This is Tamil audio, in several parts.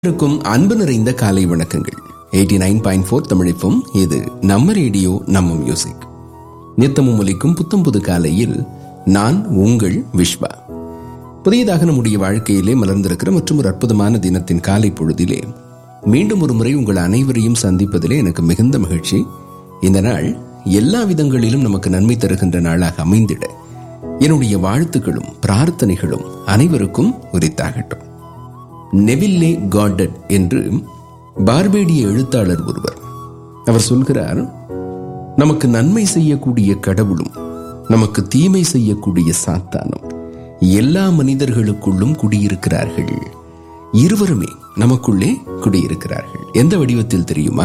இருக்கும் அன்பு நிறைந்த காலை வணக்கங்கள் எயிட்டி நைன் பாயிண்ட் ஃபோர் தமிழிப்பும் இது நம்ம ரேடியோ நம்ம மியூசிக் நித்தமும் ஒலிக்கும் புத்தம் புது காலையில் நான் உங்கள் விஸ்வா புதியதாக நம்முடைய வாழ்க்கையிலே மலர்ந்திருக்கிற மற்றும் ஒரு அற்புதமான தினத்தின் காலை பொழுதிலே மீண்டும் ஒரு முறை உங்கள் அனைவரையும் சந்திப்பதிலே எனக்கு மிகுந்த மகிழ்ச்சி இந்த நாள் எல்லா விதங்களிலும் நமக்கு நன்மை தருகின்ற நாளாக அமைந்திட என்னுடைய வாழ்த்துக்களும் பிரார்த்தனைகளும் அனைவருக்கும் உரித்தாகட்டும் நெவில்லே கார்டட் என்று பார்பேடிய எழுத்தாளர் ஒருவர் அவர் சொல்கிறார் நமக்கு நன்மை செய்யக்கூடிய கடவுளும் நமக்கு தீமை செய்யக்கூடிய சாத்தானும் எல்லா மனிதர்களுக்குள்ளும் குடியிருக்கிறார்கள் இருவருமே நமக்குள்ளே குடியிருக்கிறார்கள் எந்த வடிவத்தில் தெரியுமா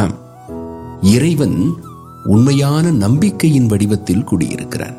இறைவன் உண்மையான நம்பிக்கையின் வடிவத்தில் குடியிருக்கிறான்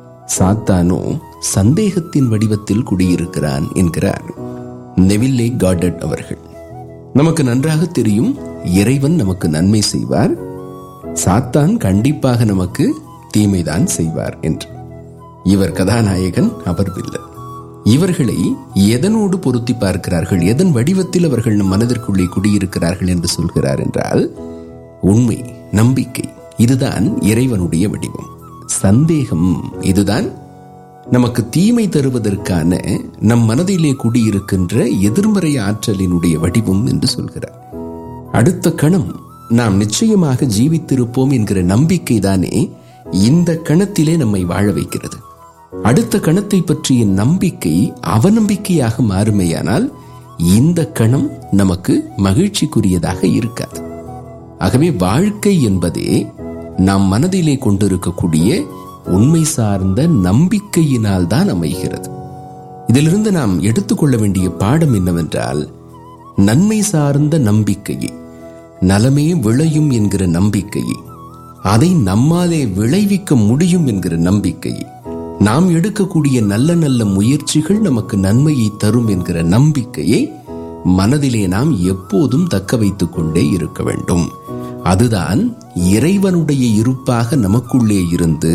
சாத்தானோ சந்தேகத்தின் வடிவத்தில் குடியிருக்கிறான் என்கிறார் நெவில்லே கார்டட் அவர்கள் நமக்கு நன்றாக தெரியும் இறைவன் நமக்கு நன்மை செய்வார் சாத்தான் கண்டிப்பாக நமக்கு தீமைதான் செய்வார் என்று இவர் கதாநாயகன் அவர் வில்லன் இவர்களை எதனோடு பொருத்தி பார்க்கிறார்கள் எதன் வடிவத்தில் அவர்கள் நம் மனதிற்குள்ளே குடியிருக்கிறார்கள் என்று சொல்கிறார் என்றால் உண்மை நம்பிக்கை இதுதான் இறைவனுடைய வடிவம் சந்தேகம் இதுதான் நமக்கு தீமை தருவதற்கான நம் மனதிலே குடியிருக்கின்ற எதிர்மறை ஆற்றலினுடைய வடிவம் என்று சொல்கிறார் அடுத்த கணம் நாம் நிச்சயமாக ஜீவித்திருப்போம் என்கிற நம்பிக்கை தானே இந்த கணத்திலே நம்மை வாழ வைக்கிறது அடுத்த கணத்தை பற்றிய நம்பிக்கை அவநம்பிக்கையாக மாறுமையானால் இந்த கணம் நமக்கு மகிழ்ச்சிக்குரியதாக இருக்காது ஆகவே வாழ்க்கை என்பதே நாம் மனதிலே கொண்டிருக்கக்கூடிய உண்மை சார்ந்த நம்பிக்கையினால் தான் அமைகிறது இதிலிருந்து நாம் எடுத்துக்கொள்ள வேண்டிய பாடம் என்னவென்றால் நன்மை சார்ந்த நம்பிக்கையை நலமே விளையும் என்கிற நம்பிக்கையை அதை நம்மாலே விளைவிக்க முடியும் என்கிற நம்பிக்கையை நாம் எடுக்கக்கூடிய நல்ல நல்ல முயற்சிகள் நமக்கு நன்மையை தரும் என்கிற நம்பிக்கையை மனதிலே நாம் எப்போதும் தக்க வைத்துக் கொண்டே இருக்க வேண்டும் அதுதான் இறைவனுடைய இருப்பாக நமக்குள்ளே இருந்து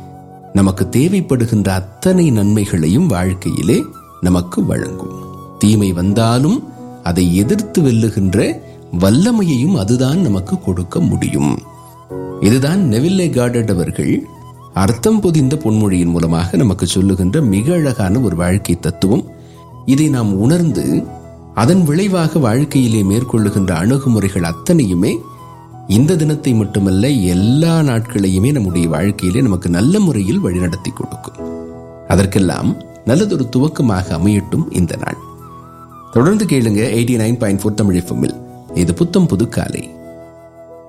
நமக்கு தேவைப்படுகின்ற அத்தனை நன்மைகளையும் வாழ்க்கையிலே நமக்கு வழங்கும் தீமை வந்தாலும் அதை எதிர்த்து வெல்லுகின்ற வல்லமையையும் அதுதான் நமக்கு கொடுக்க முடியும் இதுதான் நெவில்லே கார்டட் அவர்கள் அர்த்தம் பொதிந்த பொன்மொழியின் மூலமாக நமக்கு சொல்லுகின்ற மிக அழகான ஒரு வாழ்க்கை தத்துவம் இதை நாம் உணர்ந்து அதன் விளைவாக வாழ்க்கையிலே மேற்கொள்ளுகின்ற அணுகுமுறைகள் அத்தனையுமே இந்த தினத்தை மட்டுமல்ல எல்லா நாட்களையுமே நம்முடைய வாழ்க்கையிலே நமக்கு நல்ல முறையில் வழிநடத்தி கொடுக்கும் அதற்கெல்லாம் நல்லதொரு துவக்கமாக அமையட்டும் இந்த நாள் தொடர்ந்து கேளுங்க eighty nine point four Tamil எஃப்எம்மில் இது புத்தம் புது காலை